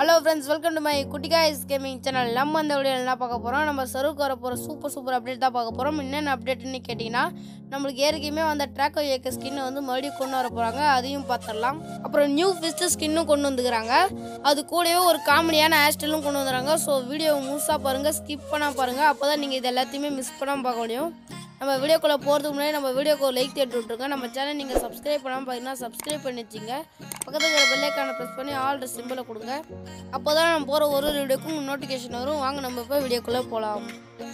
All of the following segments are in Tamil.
hello friends welcome to my குட்டிகாய்ஸ் கேமிங் சேனல் நம்ம அந்த வீடியோ என்ன பார்க்க போகிறோம் நம்ம சருவுக்கு வர போகிற சூப்பர் சூப்பர் அப்டேட் தான் பார்க்க போகிறோம் என்னென்ன அப்டேட்னு கேட்டிங்கன்னா நம்மளுக்கு ஏற்கனவே வந்த ட்ராக்கோ ஏக்க ஸ்கின்னை வந்து மறுபடியும் கொண்டு வர போகிறாங்க அதையும் பார்த்துடலாம் அப்புறம் நியூ ஃபிஸ்ட் ஸ்கின்னும் கொண்டு வந்துக்கிறாங்க அது கூடவே ஒரு காமெடியான ஹேர்ஸ்டைலும் கொண்டு வந்துடுறாங்க ஸோ வீடியோ முழுசாக பாருங்கள் ஸ்கிப் பண்ணால் பாருங்கள் அப்போ தான் நீங்கள் இது எல்லாத்தையுமே மிஸ் பண்ணாமல் பார்க்க முடியும் நம்ம வீடியோக்குள்ளே போகிறதுக்கு முன்னாடி நம்ம வீடியோக்கு ஒரு லைக் தேட்டு விட்ருங்க நம்ம சேனல் நீங்கள் சப்ஸ்கிரைப் பண்ணாமல் பார்த்தீங்கன்னா சப்ஸ்கிரைப் பண்ணி வச்சுங்க பக்கத்தில் இருக்கிற பெல்லைக்கான ப்ரெஸ் பண்ணி ஆல் சிம்பிளை கொடுங்க அப்போ தான் நம்ம போகிற ஒரு ஒரு வீடியோக்கும் நோட்டிஃபிகேஷன் வரும் வாங்க நம்ம இப்போ வீடியோக்குள்ளே போகலாம்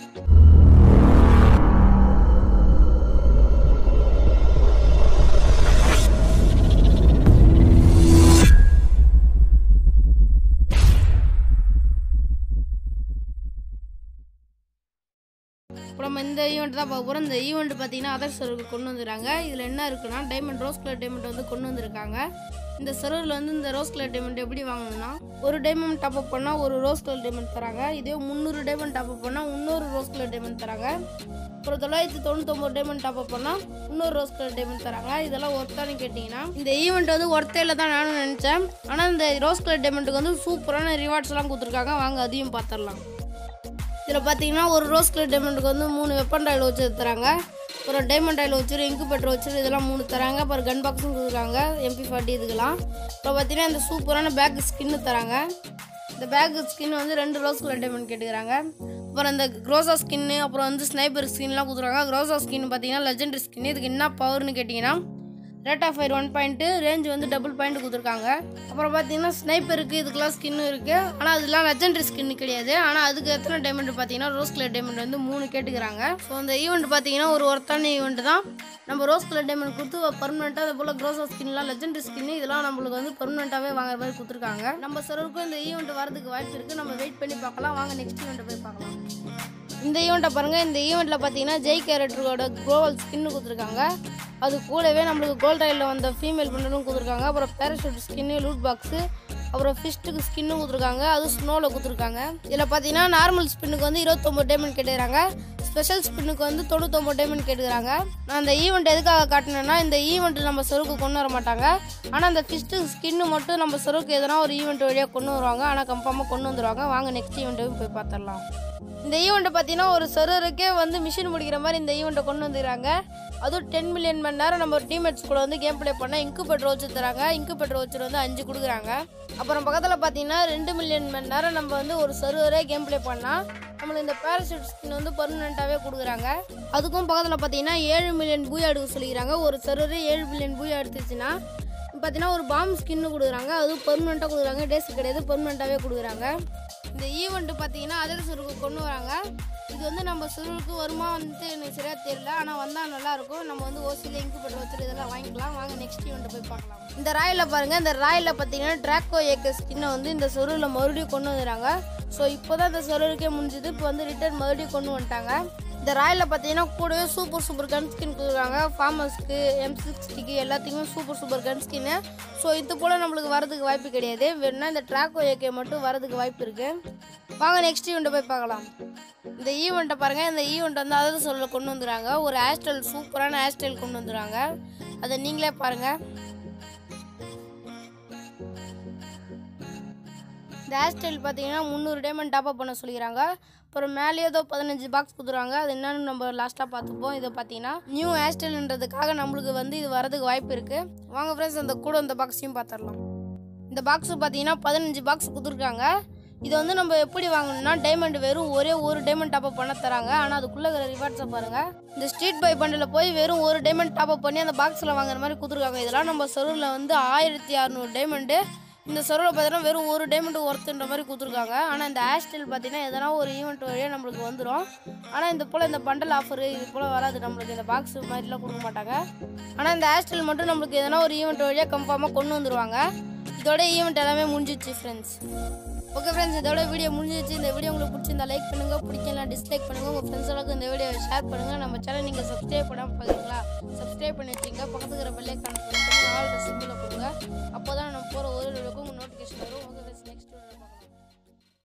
இப்போ நம்ம இந்த ஈவெண்ட் தான் பார்க்க போகிறோம் இந்த ஈவெண்ட் பார்த்தீங்கன்னா அதர் சர்வருக்கு கொண்டு வந்துருக்காங்க இதில் என்ன இருக்குன்னா டைமண்ட் ரோஸ் கலர் டைமண்ட் வந்து கொண்டு வந்திருக்காங்க இந்த சர்வரில் வந்து இந்த ரோஸ் கலர் டைமண்ட் எப்படி வாங்கணும்னா ஒரு டைமண்ட் டாப் அப் பண்ணால் ஒரு ரோஸ் கலர் டைமண்ட் தராங்க இதே முந்நூறு டைமண்ட் டாப் அப் பண்ணால் இன்னொரு ரோஸ் கலர் டைமண்ட் தராங்க அப்புறம் தொள்ளாயிரத்தி தொண்ணூத்தொம்பது டைமண்ட் டாப் அப் பண்ணால் இன்னொரு ரோஸ் கலர் டைமண்ட் தராங்க இதெல்லாம் ஒர்த்தானு கேட்டிங்கன்னா இந்த ஈவெண்ட் வந்து ஒர்த்தையில் தான் நானும் நினச்சேன் ஆனால் இந்த ரோஸ் கலர் டைமண்ட்டுக்கு வந்து சூப்பரான ரிவார்ட்ஸ்லாம் கொடுத்துருக்காங்க வாங்க அதையும் பார்த்துடலாம் இதில் பார்த்தீங்கன்னா ஒரு ரோஸ் கலர் டைமண்டுக்கு வந்து மூணு வெப்பன் டாயில் வச்சு தராங்க அப்புறம் டைமண்ட் டாயில் வச்சு இன்குபேட்டர் வச்சு இதெல்லாம் மூணு தராங்க அப்புறம் கன் பாக்ஸும் கொடுக்குறாங்க எம்பி ஃபார்ட்டி இதுக்கெல்லாம் அப்புறம் பார்த்தீங்கன்னா இந்த சூப்பரான பேக் ஸ்கின்னு தராங்க இந்த பேக் ஸ்கின் வந்து ரெண்டு ரோஸ் கலர் டைமண்ட் கேட்டுக்கிறாங்க அப்புறம் இந்த க்ரோசா ஸ்கின்னு அப்புறம் வந்து ஸ்னைப்பர் ஸ்கின்லாம் கொடுத்துருக்காங்க க்ரோசா ஸ்கின் பார்த்தீங்கன்னா லெஜெண்டரி ஸ்கின் இதுக்கு என்ன பவர்னு கேட்டிங்கன்னா rate of fire one point range வந்து டபுள் பாயிண்ட் கொடுத்துருக்காங்க அப்புறம் பார்த்தீங்கன்னா ஸ்னைப்பருக்கு இதுக்கெல்லாம் ஸ்கின் இருக்குது ஆனால் அதெல்லாம் லெஜெண்டரி ஸ்கின் கிடையாது ஆனால் அதுக்கு எத்தனை டைமண்ட் பார்த்தீங்கன்னா ரோஸ் கலர் டைமண்ட் வந்து மூணு கேட்டுக்கிறாங்க ஸோ அந்த ஈவெண்ட் பார்த்தீங்கன்னா ஒரு ஒர்த்தான ஈவெண்ட் தான் நம்ம ரோஸ் கலர் டைமண்ட் கொடுத்து பர்மனெண்ட்டாக அது போல் க்ரோஸா ஸ்கின்லாம் லெஜெண்டரி ஸ்கின் இதெல்லாம் நம்மளுக்கு வந்து பர்மனெண்ட்டாகவே வாங்குற மாதிரி கொடுத்துருக்காங்க நம்ம சர்வருக்கும் இந்த ஈவெண்ட் வரதுக்கு வாய்ப்பு இருக்குது நம்ம வெயிட் பண்ணி பார்க்கலாம் வாங்க நெக்ஸ்ட் ஈவெண்ட்டை போய் பார்க்கலாம் இந்த ஈவெண்ட்டை பாருங்கள் இந்த ஈவெண்ட்டில் பார்த்தீங்கன்னா ஜெய் கேரக்டரோட குளோவல் ஸ்கின்னு கொடுத்துருக்காங்க அது கூடவே நம்மளுக்கு கோல்ட் ராயில் வந்த ஃபீமேல் பண்ணலும் கொடுத்துருக்காங்க அப்புறம் பேராஷூட் ஸ்கின்னு லூட் பாக்ஸு அப்புறம் ஃபிஸ்ட்டுக்கு ஸ்கின்னும் கொடுத்துருக்காங்க அது ஸ்னோவில் கொடுத்துருக்காங்க இதில் பார்த்தீங்கன்னா நார்மல் ஸ்பின்னுக்கு வந்து இருபத்தொம்பது டைமண்ட் கேட்டுக்கிறாங்க ஸ்பெஷல் ஸ்பின்னுக்கு வந்து தொண்ணூத்தொம்பது டைமண்ட் கேட்டுக்கிறாங்க நான் அந்த ஈவெண்ட் எதுக்காக காட்டினேன்னா இந்த ஈவெண்ட் நம்ம செருவுக்கு கொண்டு வர மாட்டாங்க ஆனால் அந்த ஃபிஸ்ட்டு ஸ்கின்னு மட்டும் நம்ம செருவுக்கு எதனா ஒரு ஈவெண்ட் வழியாக கொண்டு வருவாங்க ஆனால் கன்ஃபார்மாக கொண்டு வந்துருவாங்க வாங்க நெக்ஸ்ட் ஈவெண்ட்டையும் போய் பார்த்துடலாம் இந்த ஈவெண்ட்டை பார்த்தீங்கன்னா ஒரு சர்வருக்கே வந்து மிஷின் முடிக்கிற மாதிரி இந்த ஈவெண்ட்டை கொண்டு வந்துக்கிறாங்க அதுவும் டென் மில்லியன் மணி நேரம் நம்ம டீம்மேட்ஸ் கூட வந்து கேம் ப்ளே பண்ணால் இன்குபேட்டர் வச்சு தராங்க இன்குபேட்டர் வச்சு வந்து அஞ்சு கொடுக்குறாங்க அப்புறம் பக்கத்தில் பார்த்தீங்கன்னா ரெண்டு மில்லியன் மணி நேரம் நம்ம வந்து ஒரு சர்வரே கேம் ப்ளே பண்ணால் நம்மளுக்கு இந்த பேராசூட் ஸ்கின் வந்து பர்மனெண்ட்டாகவே கொடுக்குறாங்க அதுக்கும் பக்கத்தில் பார்த்தீங்கன்னா ஏழு மில்லியன் பூயா எடுக்க சொல்லிக்கிறாங்க ஒரு சர்வரே ஏழு மில்லியன் பூயா எடுத்துச்சுன்னா பார்த்தீங்கன்னா ஒரு பாம் ஸ்கின்னு கொடுக்குறாங்க அதுவும் பெர்மனெண்ட்டாக கொடுக்குறாங்க டேஸ் கிடையாது பெர்மனெண்ட்டாகவே கொடுக்குறாங்க இந்த ஈவெண்ட்டு பார்த்தீங்கன்னா அதர் சுருக்கு கொண்டு வராங்க இது வந்து நம்ம சுருக்கு வருமா வந்துட்டு எனக்கு சரியாக தெரியல ஆனால் வந்தால் நல்லாயிருக்கும் நம்ம வந்து ஓசியில் இங்கு போட்டு வச்சுட்டு இதெல்லாம் வாங்கிக்கலாம் வாங்க நெக்ஸ்ட் ஈவெண்ட்டை போய் பார்க்கலாம் இந்த ராயில் பாருங்கள் இந்த ராயில் பார்த்தீங்கன்னா ட்ராக்கோ ஏக்க ஸ்கின்னை வந்து இந்த சொருவில் மறுபடியும் கொண்டு வந்துடுறாங்க ஸோ இப்போ தான் இந்த சொருவுக்கே முடிஞ்சது இப்போ வந்து ரிட்டர்ன் மறுபடியும் கொண்டு வந்துட்டாங்க இந்த ராயில் பார்த்தீங்கன்னா கூடவே சூப்பர் சூப்பர் கன் ஸ்கின் கொடுக்குறாங்க ஃபார்மர்ஸ்க்கு எம் சிக்ஸ்டிக்கு எல்லாத்துக்குமே சூப்பர் சூப்பர் கன் ஸ்கின்னு ஸோ இது போல் நம்மளுக்கு வரதுக்கு வாய்ப்பு கிடையாது வேணும்னா இந்த ட்ராக்கோ ஏகே மட்டும் வரதுக்கு வாய்ப்பு இருக்குது வாங்க நெக்ஸ்ட் ஈவெண்ட்டை போய் பார்க்கலாம் இந்த ஈவெண்ட்டை பாருங்கள் இந்த ஈவெண்ட் வந்து அதாவது சொல்ல கொண்டு வந்துடுறாங்க ஒரு ஹேர்ஸ்டைல் சூப்பரான ஹேர்ஸ்டைல் கொண்டு வந்துடுறாங்க அதை நீங்களே பாருங்கள் இந்த ஹேர் ஸ்டைல் பார்த்தீங்கன்னா முந்நூறு டைமண்ட் டாப் அப் பண்ண சொல்லிக்கிறாங்க அப்புறம் மேலே ஏதோ பதினஞ்சு பாக்ஸ் கொடுத்துருவாங்க அது என்னன்னு நம்ம லாஸ்ட்டாக பார்த்துப்போம் இதை பார்த்தீங்கன்னா நியூ ஹேர் ஸ்டைல்ன்றதுக்காக நம்மளுக்கு வந்து இது வரதுக்கு வாய்ப்பு இருக்குது வாங்க ஃப்ரெண்ட்ஸ் அந்த கூட இந்த பாக்ஸையும் பார்த்துடலாம் இந்த பாக்ஸு பார்த்தீங்கன்னா பதினஞ்சு பாக்ஸ் கொடுத்துருக்காங்க இதை வந்து நம்ம எப்படி வாங்கணும்னா டைமண்ட் வெறும் ஒரே ஒரு டைமண்ட் டாப் அப் பண்ண தராங்க ஆனால் அதுக்குள்ளே இருக்கிற ரிவார்ட்ஸை பாருங்கள் இந்த ஸ்ட்ரீட் பை பண்டில் போய் வெறும் ஒரு டைமண்ட் டாப் அப் பண்ணி அந்த பாக்ஸில் வாங்குற மாதிரி கொடுத்துருக்காங்க இதெல்லாம் நம்ம சர்வரில் வந்து ஆயிரத்தி அறநூறு டைமண்டு இந்த சர்வரில் பார்த்தீங்கன்னா வெறும் ஒரு டைமண்ட் ஒர்த்துன்ற மாதிரி கொடுத்துருக்காங்க ஆனால் இந்த ஹேர் ஸ்டைல் பார்த்தீங்கன்னா எதனா ஒரு ஈவெண்ட் வழியாக நம்மளுக்கு வந்துடும் ஆனால் இந்த போல் இந்த பண்டல் ஆஃபர் இது போல் வராது நம்மளுக்கு இந்த பாக்ஸ் மாதிரிலாம் கொடுக்க மாட்டாங்க ஆனால் இந்த ஹேர் ஸ்டைல் மட்டும் நம்மளுக்கு எதனா ஒரு ஈவெண்ட் வழியாக கன்ஃபார்மாக கொண்டு வந்துருவாங்க இதோட ஈவெண்ட் எல்லாமே முடிஞ்சிச்சு ஃப்ரெண்ட்ஸ் ஓகே ஃப்ரெண்ட்ஸ் இதோட வீடியோ முடிஞ்சிச்சு இந்த வீடியோ உங்களுக்கு பிடிச்சிருந்தா லைக் பண்ணுங்க பிடிக்கலாம் டிஸ்லைக் பண்ணுங்க உங்கள் ஃப்ரெண்ட்ஸோட இந்த வீடியோவை ஷேர் பண்ணுங்க நம்ம சேனல் நீங்கள் சப்ஸ்கிரைப் பண்ணாமல் பார்க்குறீங்களா சப்ஸ்கிரைப் பண்ணி வச்சுங்க பக்கத்துக்கு இருக்கிற பெல்லைக்கான ஆல் சிம்பிளை கொடுங்க அப்போ தான் நம்ம போகிற ஒரு வீடியோக்கும் நோட்டிஃபிகேஷன் வரும் ஓகே